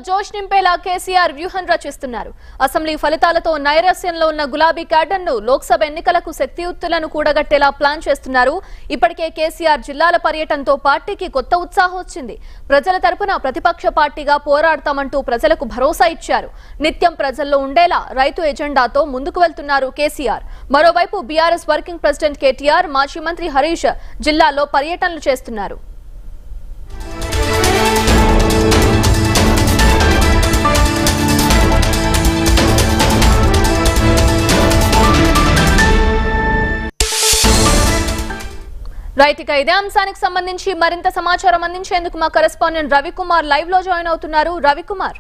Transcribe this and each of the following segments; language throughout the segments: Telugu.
జోష్ నింపేలా కేసీఆర్ వ్యూహం రచిస్తున్నారు అసెంబ్లీ ఫలితాలతో నైరాస్యంలో ఉన్న గులాబీ క్యాడర్ను లోక్సభ ఎన్నికలకు శక్తియుక్తులను కూడగట్టేలా ప్లాన్ చేస్తున్నారు ఇప్పటికే కేసీఆర్ జిల్లాల పర్యటనతో పార్టీకి కొత్త ఉత్సాహం వచ్చింది ప్రజల తరపున ప్రతిపక్ష పార్టీగా పోరాడతామంటూ ప్రజలకు భరోసా ఇచ్చారు నిత్యం ప్రజల్లో ఉండేలా రైతు ఎజెండాతో ముందుకు వెళ్తున్నారు కేసీఆర్ మరోవైపు బీఆర్ఎస్ వర్కింగ్ ప్రెసిడెంట్ కేటీఆర్ మాజీ మంత్రి హరీష్ జిల్లాలో పర్యటనలు చేస్తున్నారు రైట్ ఇక ఇదే అంశానికి సంబంధించి మరింత సమాచారం అందించేందుకు మా కరెస్పాండెంట్ రవికుమార్ లైవ్ లో జాయిన్ అవుతున్నారు రవికుమార్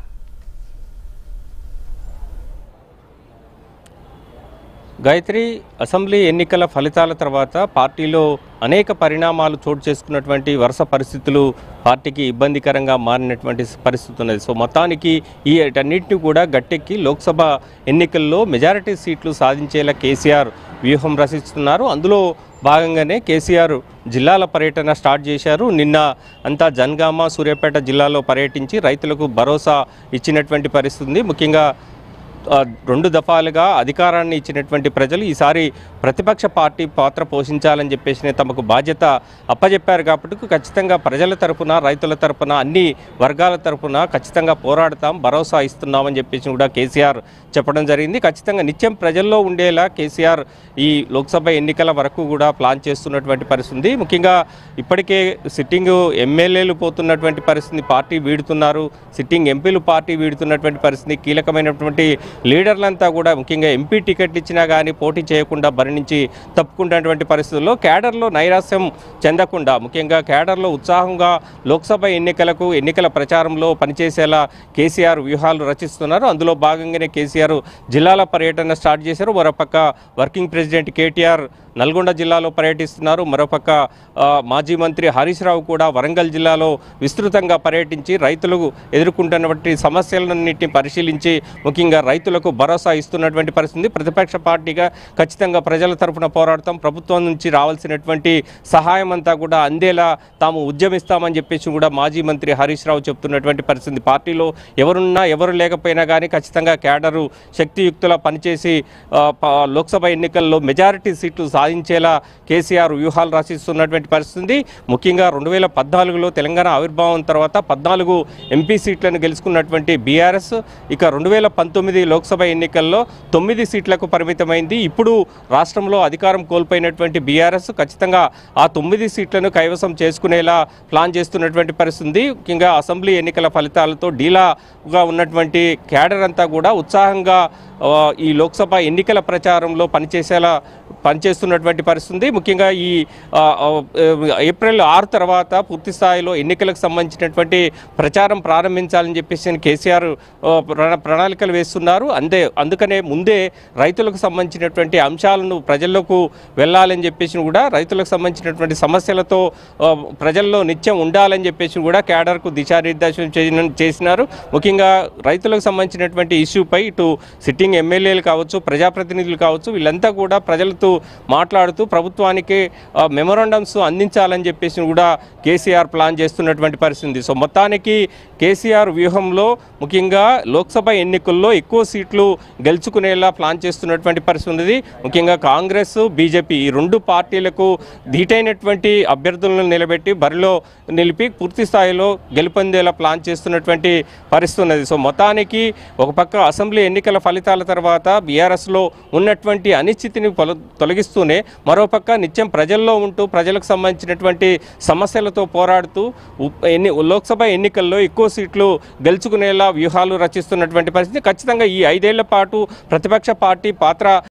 గాయత్రి అసెంబ్లీ ఎన్నికల ఫలితాల తర్వాత పార్టీలో అనేక పరిణామాలు చోటు చేసుకున్నటువంటి వరుస పరిస్థితులు పార్టీకి ఇబ్బందికరంగా మారినటువంటి పరిస్థితి ఉన్నది సో మొత్తానికి ఈ అన్నింటినీ కూడా గట్టెక్కి లోక్సభ ఎన్నికల్లో మెజారిటీ సీట్లు సాధించేలా కేసీఆర్ వ్యూహం రచిస్తున్నారు అందులో భాగంగానే కేసీఆర్ జిల్లాల పర్యటన స్టార్ట్ చేశారు నిన్న అంతా జన్గామ సూర్యాపేట జిల్లాలో పర్యటించి రైతులకు భరోసా ఇచ్చినటువంటి పరిస్థితి ఉంది ముఖ్యంగా ఆ, రెండు దఫాలుగా అధికారాన్ని ఇచ్చినటువంటి ప్రజలు ఈసారి ప్రతిపక్ష పార్టీ పాత్ర పోషించాలని చెప్పేసి తమకు బాధ్యత అప్పజెప్పారు కాబట్టి ఖచ్చితంగా ప్రజల తరపున రైతుల తరపున అన్ని వర్గాల తరపున ఖచ్చితంగా పోరాడతాం భరోసా ఇస్తున్నామని చెప్పేసి కూడా కేసీఆర్ చెప్పడం జరిగింది ఖచ్చితంగా నిత్యం ప్రజల్లో ఉండేలా కేసీఆర్ ఈ లోక్సభ ఎన్నికల వరకు కూడా ప్లాన్ చేస్తున్నటువంటి పరిస్థితి ఉంది ముఖ్యంగా ఇప్పటికే సిట్టింగ్ ఎమ్మెల్యేలు పోతున్నటువంటి పరిస్థితి పార్టీ వీడుతున్నారు సిట్టింగ్ ఎంపీలు పార్టీ వీడుతున్నటువంటి పరిస్థితి కీలకమైనటువంటి లీడర్లంతా కూడా ముఖ్యంగా ఎంపీ టికెట్లు ఇచ్చినా కానీ పోటీ చేయకుండా బరి నుంచి తప్పుకుంటున్నటువంటి పరిస్థితుల్లో కేడర్లో నైరాస్యం చెందకుండా ముఖ్యంగా కేడర్లో ఉత్సాహంగా లోక్సభ ఎన్నికలకు ఎన్నికల ప్రచారంలో పనిచేసేలా కేసీఆర్ వ్యూహాలు రచిస్తున్నారు అందులో భాగంగానే కేసీఆర్ జిల్లాల పర్యటన స్టార్ట్ చేశారు మరోపక్క వర్కింగ్ ప్రెసిడెంట్ కేటీఆర్ నల్గొండ జిల్లాలో పర్యటిస్తున్నారు మరోపక్క ఆ, మాజీ మంత్రి హరీష్ రావు కూడా వరంగల్ జిల్లాలో విస్తృతంగా పర్యటించి రైతులకు ఎదుర్కొంటున్నటువంటి సమస్యలన్నింటినీ పరిశీలించి ముఖ్యంగా రైతులకు భరోసా ఇస్తున్నటువంటి పరిస్థితి ప్రతిపక్ష పార్టీగా ఖచ్చితంగా ప్రజల తరపున పోరాడతాం ప్రభుత్వం నుంచి రావాల్సినటువంటి సహాయం అంతా కూడా అందేలా తాము ఉద్యమిస్తామని చెప్పేసి కూడా మాజీ మంత్రి హరీష్ రావు చెప్తున్నటువంటి పరిస్థితి పార్టీలో ఎవరున్నా ఎవరు లేకపోయినా కానీ ఖచ్చితంగా కేడరు శక్తియుక్తుల పనిచేసి ఆ, ప- లోక్సభ ఎన్నికల్లో మెజారిటీ సీట్లు సాధించేలా కేసీఆర్ వ్యూహాలు రచిస్తున్నటువంటి పరిస్థితి ఉంది. ముఖ్యంగా రెండు వేల పద్నాలుగులో తెలంగాణ ఆవిర్భావం తర్వాత పద్నాలుగు ఎంపీ సీట్లను గెలుచుకున్నటువంటి బీఆర్ఎస్ ఇక రెండు వేల పంతొమ్మిది లోక్సభ ఎన్నికల్లో తొమ్మిది సీట్లకు పరిమితమైంది ఇప్పుడు రాష్ట్రంలో అధికారం కోల్పోయినటువంటి బీఆర్ఎస్ ఖచ్చితంగా ఆ తొమ్మిది సీట్లను కైవసం చేసుకునేలా ప్లాన్ చేస్తున్నటువంటి పరిస్థితి ఉంది. ముఖ్యంగా అసెంబ్లీ ఎన్నికల ఫలితాలతో డీలాగా ఉన్నటువంటి క్యాడర్ అంతా కూడా ఉత్సాహంగా ఆ, ఈ లోక్సభ ఎన్నికల ప్రచారంలో పనిచేసేలా పనిచేస్తున్నటువంటి పరిస్థితి ఉంది. ముఖ్యంగా ఈ ఆ, ఆ, ఏప్రిల్ ఆరు తర్వాత పూర్తి స్థాయిలో ఎన్నికలకు సంబంధించినటువంటి ప్రచారం ప్రారంభించాలని చెప్పేసి కేసీఆర్ ఆ, ప్రణా- ప్రణాళికలు వేస్తున్నారు అందే అందుకనే ముందే రైతులకు సంబంధించినటువంటి అంశాలను ప్రజల్లోకి వెళ్ళాలని చెప్పేసి కూడా రైతులకు సంబంధించినటువంటి సమస్యలతో ఆ, ప్రజల్లో నిత్యం ఉండాలని చెప్పేసి కూడా కేడర్కు దిశానిర్దేశం చేయన- చేసినారు ముఖ్యంగా రైతులకు సంబంధించినటువంటి ఇష్యూపై ఇటు సిట్టింగ్ ఎమ్మెల్యేలు కావచ్చు ప్రజాప్రతినిధులు కావచ్చు వీళ్ళంతా కూడా ప్రజలతో మాట్లాడుతూ ప్రభుత్వానికి మెమొరాండమ్స్ అందించాలని చెప్పేసి కూడా కేసీఆర్ ప్లాన్ చేస్తున్నటువంటి పరిస్థితి ఉంది. సో మొత్తానికి కేసీఆర్ వ్యూహంలో ముఖ్యంగా లోక్సభ ఎన్నికల్లో ఎక్కువ సీట్లు గెలుచుకునేలా ప్లాన్ చేస్తున్నటువంటి పరిస్థితి ఉంది ముఖ్యంగా కాంగ్రెస్ బీజేపీ ఈ రెండు పార్టీలకు ధీటైనటువంటి అభ్యర్థులను నిలబెట్టి బరిలో నిలిపి పూర్తి స్థాయిలో గెలుపొందేలా ప్లాన్ చేస్తున్నటువంటి పరిస్థితి ఉన్నది సో మొత్తానికి ఒక పక్క అసెంబ్లీ ఎన్నికల ఫలితాల తర్వాత బీఆర్ఎస్లో ఉన్నటువంటి అనిశ్చితిని పొల- తొలగిస్తూనే మరోపక్క నిత్యం ప్రజల్లో ఉంటూ ప్రజలకు సంబంధించినటువంటి సమస్యలతో పోరాడుతూ ఉప్- ఎన్ని లోక్సభ ఎన్నికల్లో ఎక్కువ సీట్లు గెలుచుకునేలా వ్యూహాలు రచిస్తున్నటువంటి పరిస్థితి ఖచ్చితంగా ఈ ఐదేళ్ల పాటు ప్రతిపక్ష పార్టీ పాత్ర